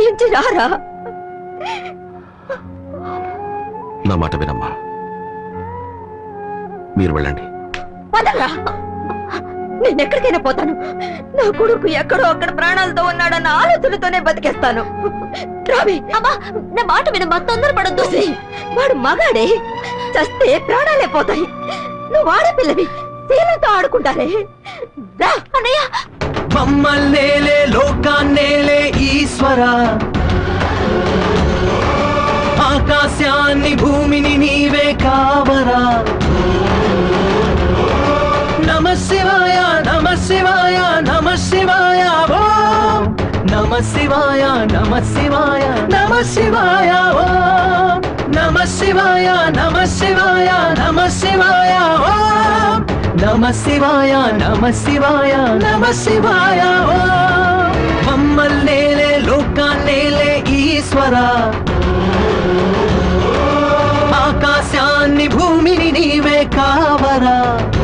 దయించి రారా నా మాట వినమ్మా మీరు వెళ్ళండి పదరా నేను ఎక్కడికైనా పోతాను నా కొడుకు ఎక్కడో అక్కడ ప్రాణాలతో ఉన్నాడన్న ఆలోచనతోనే బతికేస్తాను రావి అమ్మా నా మాట వినమ్మా తొందరపడద్దు వాడు మగాడే చస్తే ప్రాణాలే పోతాయి నువ్వు ఆడపిల్లవి శీలతో ఆడుకుంటారే రా అన్నయ్య మమ్మల్నేలే లోకాన్నేలే ఈశ్వర ఆకాశాన్ని భూమిని నీవే కావరా నమ శివాయ నమ శివాయ నమ శివాయ ఓం నమ శివాయ నమ శివాయ నమ శివాయ ఓం నమ శివాయ నమ శివాయ నమ శివాయ ఓం నమ శివాయ నమ శివాయ నమ శివాయ ఓం మమ్మల్నేలే లోకాన్నేలే ఈశ్వర ఆకాశాన్ని భూమిని నీవే కావరా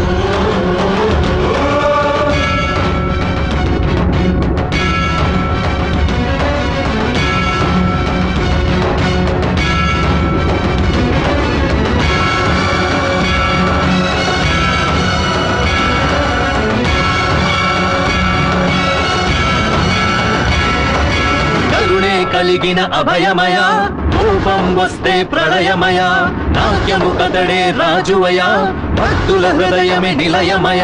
కరుణే కలిగిన అభయమయ రూపం వస్తే ప్రళయమయ నాట్యము కదడే రాజువయ భక్తుల హృదయమే నిలయమయ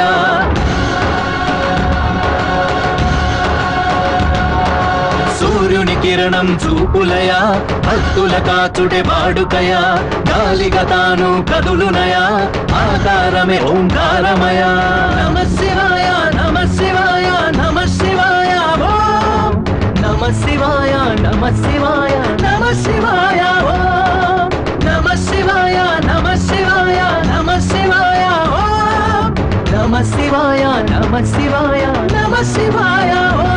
సూర్యుని కిరణం చూపులయ భక్తుల కాచుడే వాడుకయ గాలిగా తాను కదులునయ ఆకారమే ఓంకారమయ నమ శివాయ నమ శివాయ నమ శివాయ ఓం నమ శివాయ నమ శివాయ నమ శివాయ ఓం నమ శివాయ నమ శివాయ నమ శివాయ ఓం నమ శివాయ నమ శివాయ నమ శివాయ ఓం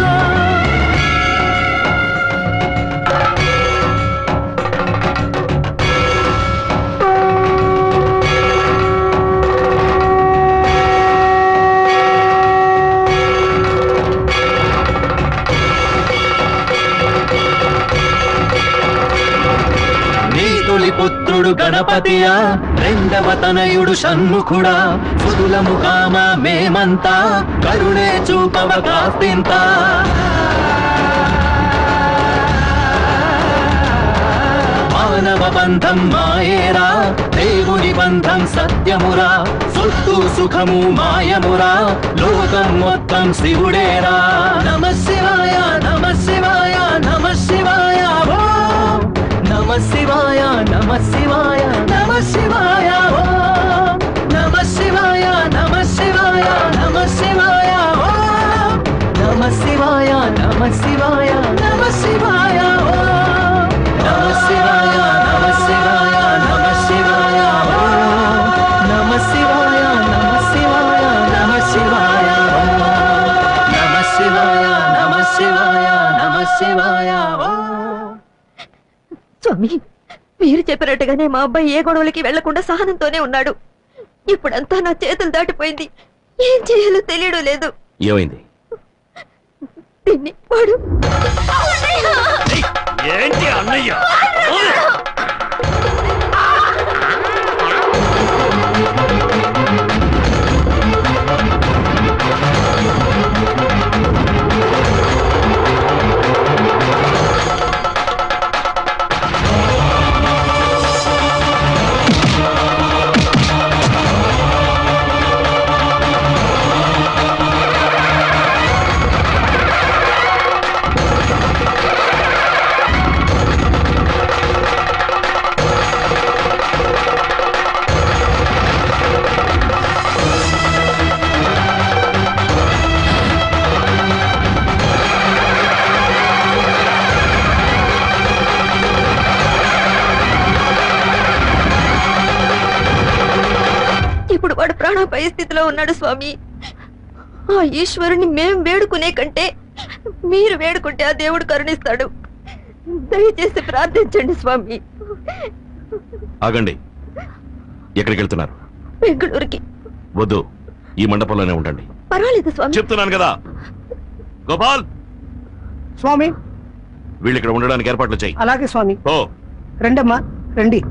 నీ తొలి పుత్రుడు గణపతియా రెండవ తనయుడు షణ్ముఖుడా సుతులము కామ మేమంతా కరుణే చూపవ కాస్తింత మానవ బంధం మాయేరా దేవుని బంధం సత్యమురా సొత్తు సుఖము మాయమురా లోకం మొత్తం శివుడేరా నమ శివాయ నమ శివాయ నమ శివాయ ఓం నమ శివాయ నమ శివాయ నమ శివాయ ఓం నమ శివాయ నమ శివాయ నమ శివాయ ఓం నమ శివాయ నమ శివాయ నమ శివాయ ఓం నమ శివాయ నమ శివాయ నమ శివాయ ఓం నమ శివాయ నమ శివాయ నమ శివాయ ఓం నమ శివాయ నమ శివాయ నమ శివాయ ఓం స్వామి మీరు చెప్పినట్టుగానే మా అబ్బాయి ఏ గొడవలకి వెళ్లకుండా సహనంతోనే ఉన్నాడు ఇప్పుడంతా నా చేతులు దాటిపోయింది ఏం చేయాలో తెలియడం లేదు ఏమైంది దీన్ని వాడు ఏంటి అన్నయ్య ఇప్పుడు వాడు ప్రాణాపాయ స్థితిలో ఉన్నాడు స్వామి ఆ ఈశ్వరుని మేం వేడుకునే కంటే మీరు వేడుకుంటే ఆ దేవుడు కరుణిస్తాడు దయచేసి ప్రార్థించండి స్వామి ఆగండి ఎక్కడికి వెళ్తున్నారు బెంగళూరుకి వద్దు ఈ మండపంలోనే ఉండండి పర్వాలేదు స్వామి చెప్తున్నాను కదా గోపాల్ స్వామి వీళ్ళు ఇక్కడ ఉండడానికి ఏర్పాట్లు చేయి అలాగే స్వామి ఓ రండమ్మా రండి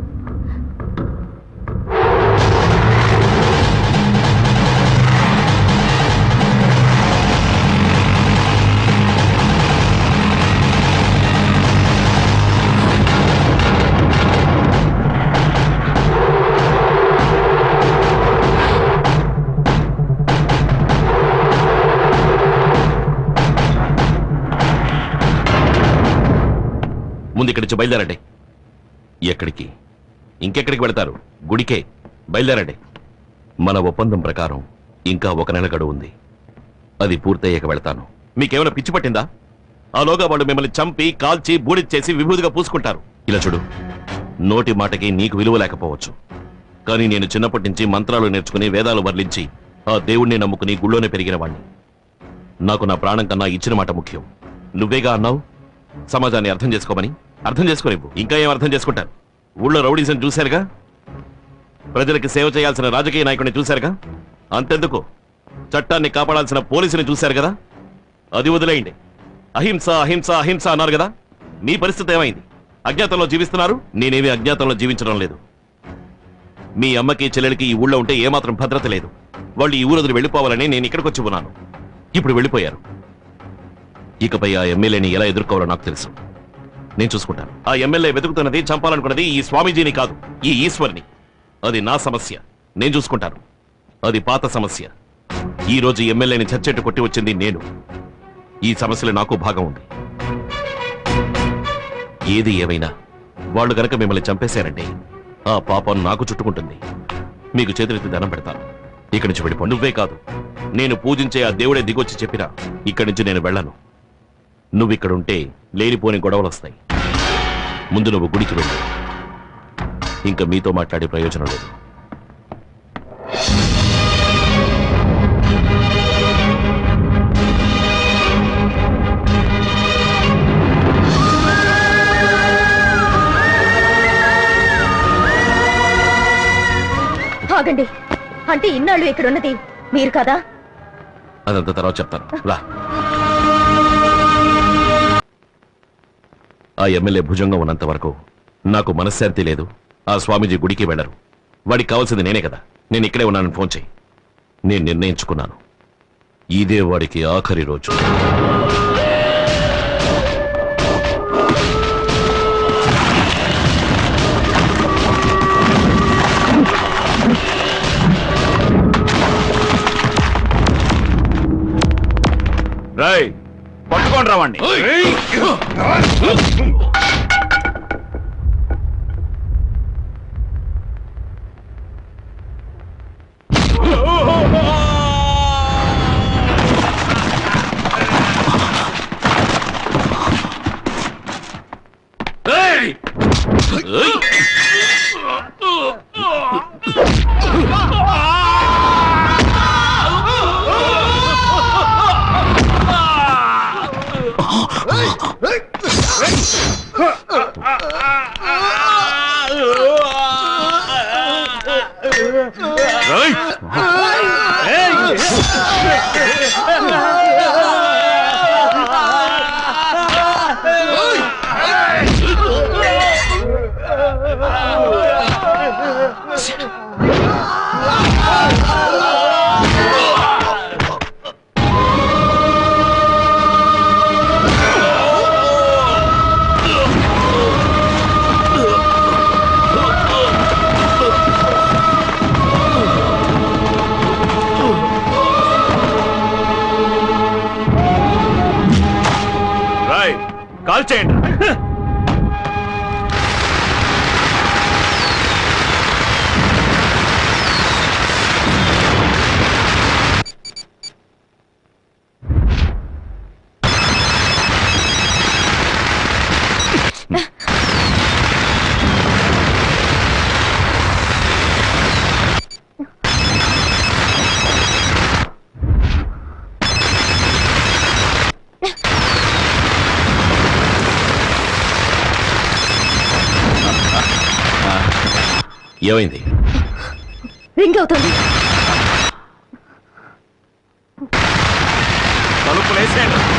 ముందు ఇక్కడి నుంచి బయలుదేరండి ఎక్కడికి ఇంకెక్కడికి వెళ్తారు గుడికే బయలుదేరండి మన ఒప్పందం ప్రకారం ఇంకా ఒక నెల గడువు ఉంది అది పూర్తయ్యాక వెళ్తాను మీకేమైనా పిచ్చి పట్టిందా ఆలోగా వాళ్ళు మిమ్మల్ని చంపి కాల్చి బూడిచ్చేసి విభూదిగా పూసుకుంటారు ఇలా చూడు నోటి మాటకి నీకు విలువ లేకపోవచ్చు కానీ నేను చిన్నప్పటి నుంచి మంత్రాలు నేర్చుకుని వేదాలు వర్లించి ఆ దేవుణ్ణి నమ్ముకుని గుళ్ళోనే పెరిగిన వాణ్ణి నాకు నా ప్రాణం కన్నా ఇచ్చిన మాట ముఖ్యం నువ్వేగా అన్నావు సమాజాన్ని అర్థం చేసుకోమని అర్థం చేసుకోనివ్వు ఇంకా ఏం అర్థం చేసుకుంటారు ఊళ్ళో రౌడీజం చూశారుగా ప్రజలకి సేవ చేయాల్సిన రాజకీయ నాయకుడిని చూశారుగా అంతెందుకు చట్టాన్ని కాపాడాల్సిన పోలీసుని చూశారు కదా అది వదిలేయండి అహింస అహింస అహింస అన్నారు కదా మీ పరిస్థితి ఏమైంది అజ్ఞాతంలో జీవిస్తున్నారు నేనేమి అజ్ఞాతంలో జీవించడం లేదు మీ అమ్మకి చెల్లెలికి ఈ ఊళ్ళో ఉంటే ఏమాత్రం భద్రత లేదు వాళ్ళు ఈ ఊరు వదిలి వెళ్ళిపోవాలని నేను ఇక్కడికి వచ్చి ఉన్నాను ఇప్పుడు వెళ్ళిపోయారు ఇకపై ఆ ఎమ్మెల్యేని ఎలా ఎదుర్కోవాలో నాకు తెలుసు నేను చూసుకుంటాను ఆ ఎమ్మెల్యే వెతుకుతున్నది చంపాలనుకున్నది ఈ స్వామీజీని కాదు ఈ ఈశ్వర్ని అది నా సమస్య నేను చూసుకుంటాను అది పాత సమస్య ఈ రోజు ఎమ్మెల్యేని చచ్చెట్టు కొట్టి వచ్చింది నేను ఈ సమస్యలో నాకు భాగం ఉంది ఏది ఏమైనా వాళ్ళు గనక మిమ్మల్ని చంపేశారంటే ఆ పాపం నాకు చుట్టుకుంటుంది మీకు చేతులెత్తి దండం పెడతాను ఇక్కడి నుంచి వెళ్ళిపో నువ్వే కాదు నేను పూజించే ఆ దేవుడే దిగొచ్చి చెప్పినా ఇక్కడి నుంచి నేను వెళ్ళను నువ్వు ఇక్కడ ఉంటే లేనిపోని గొడవలు వస్తాయి ముందు నువ్వు గుడికి వెళ్ళు ఇంకా మీతో మాట్లాడే ప్రయోజనం లేదు ఆగండి అంటే ఇన్నాళ్ళు ఇక్కడ ఉన్నది మీరు కదా అదంతా తర్వాత చెప్తాను రా ఆ ఎమ్మెల్యే భుజంగా ఉన్నంత వరకు నాకు మనశ్శాంతి లేదు ఆ స్వామీజీ గుడికి వెళ్ళరు వాడికి కావాల్సింది నేనే కదా నేను ఇక్కడే ఉన్నానని ఫోన్ చేయి నేను నిర్ణయించుకున్నాను ఇదే వాడికి ఆఖరి రోజు రై పట్టుకోండి రావండి రాయ్ కాల్ చేయండి ఏమైంది రింగ్ అవుతుంది తలుపులేసేయండి